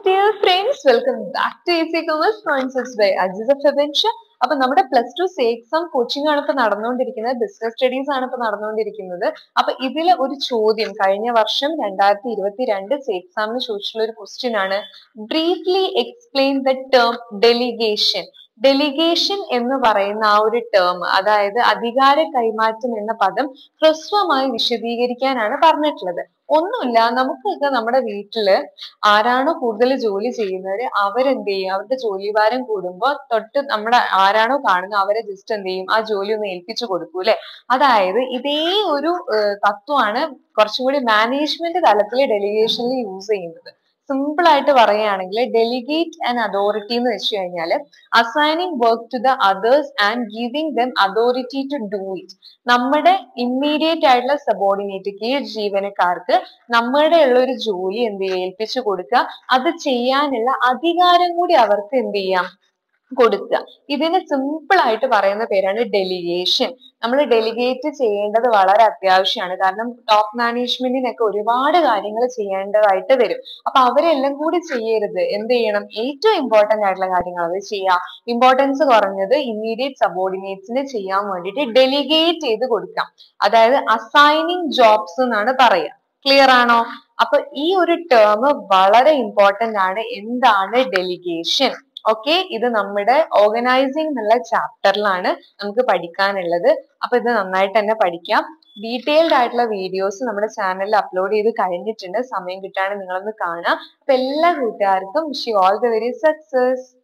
dear friends, welcome back to Easy Commerce Concepts by Aziza Febensha. അപ്പൊ നമ്മുടെ plus two say exam coaching ആണ് ഇപ്പൊ നടന്നുകൊണ്ടിരിക്കുന്നത് business studies ആണ് ഇപ്പൊ നടന്നുകൊണ്ടിരിക്കുന്നത് അപ്പൊ ഇതില് ഒരു ചോദ്യം കഴിഞ്ഞ വർഷം രണ്ടായിരത്തി ഇരുപത്തി രണ്ട് സേ എക്സാമിന് ചോദിച്ചിട്ടുള്ള ഒരു ക്വസ്റ്റ്യൻ ആണ് briefly explain the term delegation delegation എന്ന് പറയുന്ന ആ ഒരു ടേം അതായത് അധികാര കൈമാറ്റം എന്ന പദം ഹ്രസ്വമായി വിശദീകരിക്കാനാണ് പറഞ്ഞിട്ടുള്ളത് ഒന്നുമില്ല നമുക്കൊക്കെ നമ്മുടെ വീട്ടില് ആരാണോ കൂടുതൽ ജോലി ചെയ്യുന്നവര് അവരെന്ത് ചെയ്യും അവരുടെ ജോലിഭാരം കൂടുമ്പോ തൊട്ട് നമ്മുടെ ആരാണോ കാണുന്നത് അവരെ ജസ്റ്റ് എന്ത് ചെയ്യും ആ ജോലി ഒന്ന് ഏൽപ്പിച്ചു കൊടുക്കും അല്ലെ അതായത് ഇതേ ഒരു ഏർ തത്വമാണ് കുറച്ചും കൂടി മാനേജ്മെന്റ് തലത്തിൽ ഡെലിഗേഷനിൽ യൂസ് ചെയ്യുന്നത് സിമ്പിൾ ആയിട്ട് പറയുകയാണെങ്കിൽ ഡെലിഗേറ്റ് ആൻഡ് അതോറിറ്റി എന്ന് വെച്ച് കഴിഞ്ഞാൽ assigning work to the others and giving them authority to do it നമ്മുടെ ഇമ്മീഡിയറ്റ് ആയിട്ടുള്ള സബോർഡിനേറ്റ് കീഴ് ജീവനക്കാർക്ക് നമ്മുടെ ഉള്ള ഒരു ജോലി എന്ത് ചെയ്യുക ഏൽപ്പിച്ചു കൊടുക്കുക അത് ചെയ്യാനുള്ള അധികാരം കൂടി അവർക്ക് എന്ത് ചെയ്യാം കൊടുക്കുക ഇതിന് സിമ്പിൾ ആയിട്ട് പറയുന്ന പേരാണ് ഡെലിഗേഷൻ നമ്മൾ ഡെലിഗേറ്റ് ചെയ്യേണ്ടത് വളരെ അത്യാവശ്യമാണ് കാരണം ടോപ്പ് മാനേജ്മെന്റിനൊക്കെ ഒരുപാട് കാര്യങ്ങൾ ചെയ്യേണ്ടതായിട്ട് വരും അപ്പൊ അവരെല്ലാം കൂടി ചെയ്യരുത് എന്ത് ചെയ്യണം ഏറ്റവും ഇമ്പോർട്ടന്റ് ആയിട്ടുള്ള കാര്യങ്ങൾ അത് ചെയ്യാം ഇമ്പോർട്ടൻസ് കുറഞ്ഞത് ഇമ്മീഡിയറ്റ് സബോർഡിനേറ്റ്സിന് ചെയ്യാൻ വേണ്ടിയിട്ട് ഡെലിഗേറ്റ് ചെയ്ത് കൊടുക്കാം അതായത് അസൈനിങ് ജോബ്സ് എന്നാണ് പറയുക ക്ലിയർ ആണോ അപ്പൊ ഈ ഒരു ടേം വളരെ ഇമ്പോർട്ടന്റ് ആണ് എന്താണ് ഡെലിഗേഷൻ ഓക്കെ ഇത് നമ്മുടെ ഓർഗനൈസിംഗ് എന്നുള്ള ചാപ്റ്ററിലാണ് നമുക്ക് പഠിക്കാനുള്ളത് അപ്പൊ ഇത് നന്നായിട്ട് തന്നെ പഠിക്കാം ഡീറ്റെയിൽഡ് ആയിട്ടുള്ള വീഡിയോസ് നമ്മുടെ ചാനലിൽ അപ്ലോഡ് ചെയ്ത് കഴിഞ്ഞിട്ടുണ്ട് സമയം കിട്ടുകയാണെങ്കിൽ നിങ്ങളൊന്ന് കാണാം അപ്പൊ എല്ലാ കൂട്ടുകാർക്കും wish you all the very success